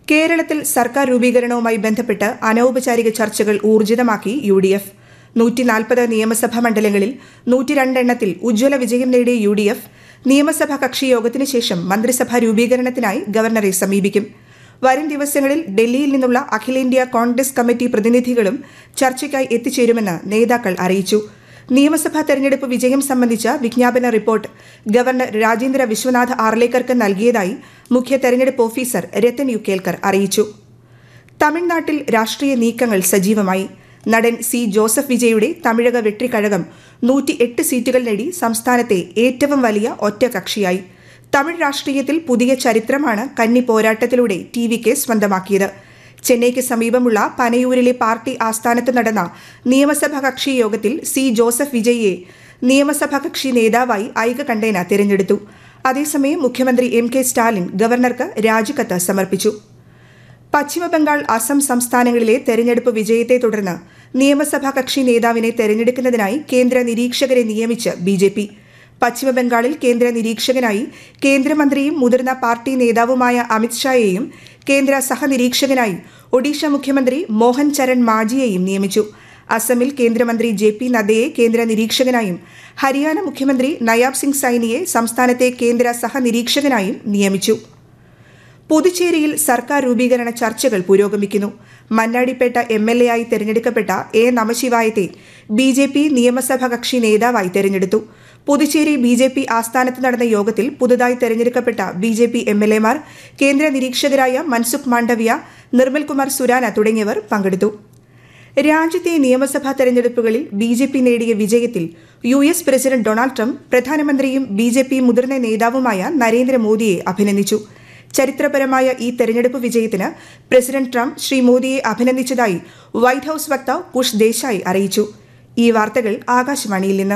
കേരളത്തിൽ സർക്കാർ രൂപീകരണവുമായി ബന്ധപ്പെട്ട് അനൌപചാരിക ചർച്ചകൾ ഊർജിതമാക്കി യു ഡി എഫ് നൂറ്റി നാൽപ്പത് നിയമസഭാ മണ്ഡലങ്ങളിൽ നൂറ്റി രണ്ടെണ്ണത്തിൽ ഉജ്ജ്വല വിജയം നേടിയ യു ഡി എഫ് നിയമസഭാ കക്ഷി യോഗത്തിന് ശേഷം മന്ത്രിസഭാ രൂപീകരണത്തിനായി ഗവർണറെ സമീപിക്കും വരും ദിവസങ്ങളിൽ ഡൽഹിയിൽ നിന്നുള്ള അഖിലേന്ത്യാ കോൺഗ്രസ് കമ്മിറ്റി പ്രതിനിധികളും ചർച്ചയ്ക്കായി എത്തിച്ചേരുമെന്ന് നേതാക്കൾ അറിയിച്ചു നിയമസഭാ തെരഞ്ഞെടുപ്പ് വിജയം സംബന്ധിച്ച വിജ്ഞാപന റിപ്പോർട്ട് ഗവർണർ രാജേന്ദ്ര വിശ്വനാഥ് ആർലേക്കർക്ക് നൽകിയതായി മുഖ്യ തെരഞ്ഞെടുപ്പ് ഓഫീസർ രത്തൻ യു കേൽക്കർ അറിയിച്ചു തമിഴ്നാട്ടിൽ രാഷ്ട്രീയ നീക്കങ്ങൾ സജീവമായി നടൻ സി ജോസഫ് വിജയുടെ തമിഴക വെട്രിക്കഴകം നൂറ്റി എട്ട് സീറ്റുകൾ നേടി സംസ്ഥാനത്തെ ഏറ്റവും വലിയ ഒറ്റ കക്ഷിയായി തമിഴ് രാഷ്ട്രീയത്തിൽ പുതിയ ചരിത്രമാണ് കന്നി പോരാട്ടത്തിലൂടെ ടി വിക്ക് സ്വന്തമാക്കിയത് ചെന്നൈക്ക് സമീപമുള്ള പനയൂരിലെ പാർട്ടി ആസ്ഥാനത്ത് നടന്ന നിയമസഭാ കക്ഷി യോഗത്തിൽ സി ജോസഫ് വിജയിയെ നിയമസഭാ കക്ഷി നേതാവായി ഐകകണ്ഠേന തിരഞ്ഞെടുത്തു അതേസമയം മുഖ്യമന്ത്രി എം കെ സ്റ്റാലിൻ ഗവർണർക്ക് രാജിക്കത്ത് സമർപ്പിച്ചു പശ്ചിമബംഗാൾ അസം സംസ്ഥാനങ്ങളിലെ തെരഞ്ഞെടുപ്പ് വിജയത്തെ തുടർന്ന് നിയമസഭാ കക്ഷി നേതാവിനെ തെരഞ്ഞെടുക്കുന്നതിനായി കേന്ദ്ര നിരീക്ഷകരെ നിയമിച്ച് ബി ജെ പി പശ്ചിമബംഗാളിൽ കേന്ദ്ര നിരീക്ഷകനായി കേന്ദ്രമന്ത്രിയും മുതിർന്ന പാർട്ടി നേതാവുമായ അമിത്ഷായെയും കേന്ദ്ര സഹനിരീക്ഷകനായി ഒഡീഷ മുഖ്യമന്ത്രി മോഹൻ ചരൺ മാജിയെയും നിയമിച്ചു അസമിൽ കേന്ദ്രമന്ത്രി ജെ പി നദ്ദയെ കേന്ദ്ര നിരീക്ഷകനായും ഹരിയാന മുഖ്യമന്ത്രി നയാബ് സിംഗ് സൈനിയെ സംസ്ഥാനത്തെ കേന്ദ്ര സഹനിരീക്ഷകനായും നിയമിച്ചു പുതുച്ചേരിയിൽ സർക്കാർ രൂപീകരണ ചർച്ചകൾ പുരോഗമിക്കുന്നു മണ്ണാടിപ്പേട്ട എം എൽ എ ആയി തെരഞ്ഞെടുക്കപ്പെട്ട എ നമശിവായത്തെ ബി ജെ പി നിയമസഭാ കക്ഷി നേതാവായി തെരഞ്ഞെടുത്തു പുതുച്ചേരി ബി ജെ പി ആസ്ഥാനത്ത് നടന്ന യോഗത്തിൽ പുതുതായി തെരഞ്ഞെടുക്കപ്പെട്ട B J P M L എമാർ കേന്ദ്ര നിരീക്ഷകരായ മൻസുഖ് മാണ്ഡവ്യ നിർമ്മൽ കുമാർ സുരാന തുടങ്ങിയവർ പങ്കെടുത്തു രാജ്യത്തെ നിയമസഭാ തെരഞ്ഞെടുപ്പുകളിൽ ബി ജെ പി നേടിയ വിജയത്തിൽ U S president Donald Trump പ്രധാനമന്ത്രിയും ബി ജെ പി മുതിർന്ന നേതാവുമായ നരേന്ദ്രമോദിയെ അഭിനന്ദിച്ചു ചരിത്രപരമായ ഈ തെരഞ്ഞെടുപ്പ് വിജയത്തിന് പ്രസിഡന്റ് ട്രംപ് ശ്രീ മോദിയെ അഭിനന്ദിച്ചതായി വൈറ്റ് ഹൌസ് വക്താവ് കുഷ് ദേശായി അറിയിച്ചു ഈ വാർത്തകൾ ആകാശവാണിയിൽ നിന്ന്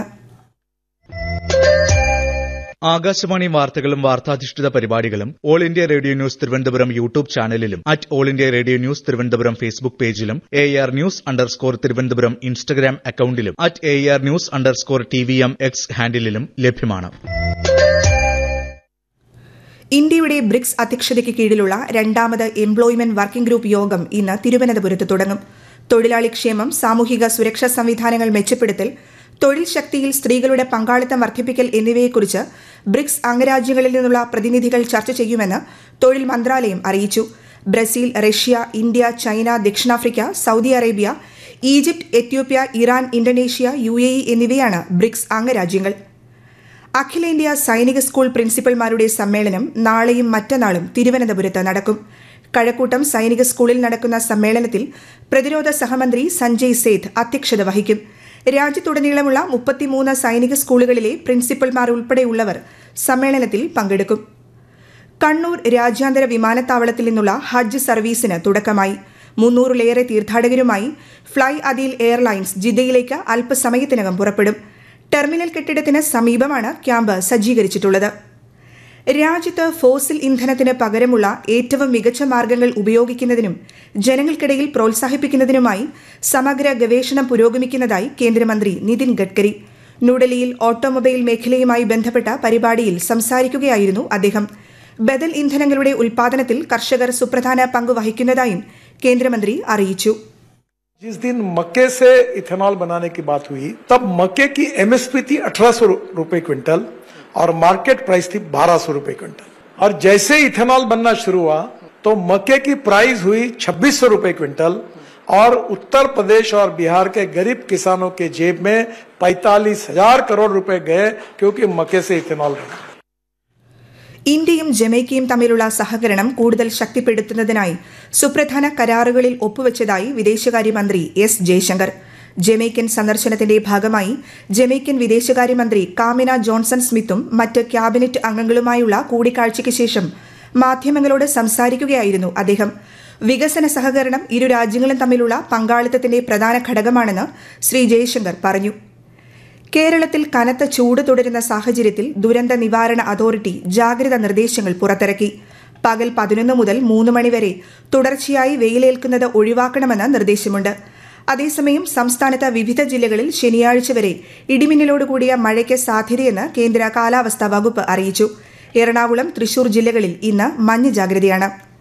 ആകാശവാണി വാർത്തകളും വാർത്താധിഷ്ഠിത പരിപാടികളും all India radio news Thiruvananthapuram YouTube ചാനലിലും at all India radio news Thiruvananthapuram Facebook പേജിലും A R news underscore Thiruvananthapuram Instagram അക്കൌണ്ടിലും at A R news underscore T V M X ഹാൻഡിലും ലഭ്യമാണ് ഇന്ത്യയുടെ ബ്രിക്സ് അധ്യക്ഷതയ്ക്ക് കീഴിലുള്ള രണ്ടാമത് എംപ്ലോയ്മെന്റ് വർക്കിംഗ് ഗ്രൂപ്പ് യോഗം ഇന്ന് തിരുവനന്തപുരത്ത് തുടങ്ങും തൊഴിലാളി ക്ഷേമം സാമൂഹിക സുരക്ഷാ സംവിധാനങ്ങൾ മെച്ചപ്പെടുത്തൽ തൊഴിൽ ശക്തിയിൽ സ്ത്രീകളുടെ പങ്കാളിത്തം വർദ്ധിപ്പിക്കൽ എന്നിവയെക്കുറിച്ച് ബ്രിക്സ് അംഗരാജ്യങ്ങളിൽ നിന്നുള്ള പ്രതിനിധികൾ ചർച്ച ചെയ്യുമെന്ന് തൊഴിൽ മന്ത്രാലയം അറിയിച്ചു ബ്രസീൽ റഷ്യ ഇന്ത്യ ചൈന ദക്ഷിണാഫ്രിക്ക Saudi Arabia Egypt Ethiopia Iran Indonesia U എന്നിവയാണ് ബ്രിക്സ് അംഗരാജ്യങ്ങൾ അഖിലേന്ത്യാ സൈനിക സ്കൂൾ പ്രിൻസിപ്പൽമാരുടെ സമ്മേളനം നാളെയും മറ്റന്നാളും തിരുവനന്തപുരത്ത് നടക്കും കഴക്കൂട്ടം സൈനിക സ്കൂളിൽ നടക്കുന്ന സമ്മേളനത്തിൽ പ്രതിരോധ സഹമന്ത്രി സഞ്ജയ് സേത്ത് അധ്യക്ഷത വഹിക്കും രാജ്യത്തുടനീളമുള്ള മുപ്പത്തിമൂന്ന് സൈനിക സ്കൂളുകളിലെ പ്രിൻസിപ്പൽമാർ ഉൾപ്പെടെയുള്ളവർ സമ്മേളനത്തിൽ പങ്കെടുക്കും കണ്ണൂർ രാജ്യാന്തര വിമാനത്താവളത്തിൽ നിന്നുള്ള ഹജ്ജ് സർവീസിന് തുടക്കമായി മുന്നൂറിലേറെ തീർത്ഥാടകരുമായി ഫ്ളൈ അദീൽ എയർലൈൻസ് ജിദ്ദയിലേക്ക് അല്പസമയത്തിനകം പുറപ്പെടും ടെർമിനൽ കെട്ടിടത്തിന് സമീപമാണ് ക്യാമ്പ് സജ്ജീകരിച്ചിട്ടുള്ളത് രാജ്യത്ത് ഫോസിൽ ഇന്ധനത്തിന് പകരമുള്ള ഏറ്റവും മികച്ച മാർഗങ്ങൾ ഉപയോഗിക്കുന്നതിനും ജനങ്ങൾക്കിടയിൽ പ്രോത്സാഹിപ്പിക്കുന്നതിനുമായി സമഗ്ര ഗവേഷണം പുരോഗമിക്കുന്നതായി കേന്ദ്രമന്ത്രി നിതിൻ ഗഡ്കരി ന്യൂഡൽഹിയിൽ ഓട്ടോമൊബൈൽ മേഖലയുമായി ബന്ധപ്പെട്ട പരിപാടിയിൽ സംസാരിക്കുകയായിരുന്നു അദ്ദേഹം ബദൽ ഇന്ധനങ്ങളുടെ ഉൽപാദനത്തിൽ കർഷകർ സുപ്രധാന പങ്ക് വഹിക്കുന്നതായും കേന്ദ്രമന്ത്രി അറിയിച്ചു जिस दिन मक्के से इथेनॉल बनाने की बात हुई तब मक्के की एमएसपी थी अठारह सौ रुपए क्विंटल और मार्केट प्राइस थी बारह सौ रुपए क्विंटल और जैसे इथेनॉल बनना शुरू हुआ तो मक्के की प्राइस हुई छब्बीस सौ रुपए क्विंटल और उत्तर प्रदेश और बिहार के गरीब किसानों के जेब में पैतालीस हजार करोड़ रुपए गए क्योंकि मक्के से इथेनॉल बना ഇന്ത്യയും ജമൈക്കയും തമ്മിലുള്ള സഹകരണം കൂടുതൽ ശക്തിപ്പെടുത്തുന്നതിനായി സുപ്രധാന കരാറുകളിൽ ഒപ്പുവച്ചതായി വിദേശകാര്യമന്ത്രി എസ് ജയശങ്കർ ജമൈക്കൻ സന്ദർശനത്തിന്റെ ഭാഗമായി ജമൈക്കൻ വിദേശകാര്യമന്ത്രി കാമിന ജോൺസൺ സ്മിത്തും മറ്റ് ക്യാബിനറ്റ് അംഗങ്ങളുമായുള്ള കൂടിക്കാഴ്ചയ്ക്ക് ശേഷം മാധ്യമങ്ങളോട് സംസാരിക്കുകയായിരുന്നു അദ്ദേഹം വികസന സഹകരണം ഇരു രാജ്യങ്ങളും തമ്മിലുള്ള പങ്കാളിത്തത്തിന്റെ പ്രധാന ഘടകമാണെന്ന് ശ്രീ ജയശങ്കർ പറഞ്ഞു കേരളത്തിൽ കനത്ത ചൂട് തുടരുന്ന സാഹചര്യത്തിൽ ദുരന്ത നിവാരണ അതോറിറ്റി ജാഗ്രതാ നിർദ്ദേശങ്ങൾ പുറത്തിറക്കി പകൽ പതിനൊന്ന് മുതൽ മൂന്ന് മണിവരെ തുടർച്ചയായി വെയിലേൽക്കുന്നത് ഒഴിവാക്കണമെന്ന് നിർദ്ദേശമുണ്ട് അതേസമയം സംസ്ഥാനത്ത് വിവിധ ജില്ലകളിൽ ശനിയാഴ്ച വരെ ഇടിമിന്നലോടുകൂടിയ മഴയ്ക്ക് സാധ്യതയെന്ന് കേന്ദ്ര കാലാവസ്ഥാ വകുപ്പ് അറിയിച്ചു എറണാകുളം തൃശൂർ ജില്ലകളിൽ ഇന്ന് മഞ്ഞ ജാഗ്രതയാണ്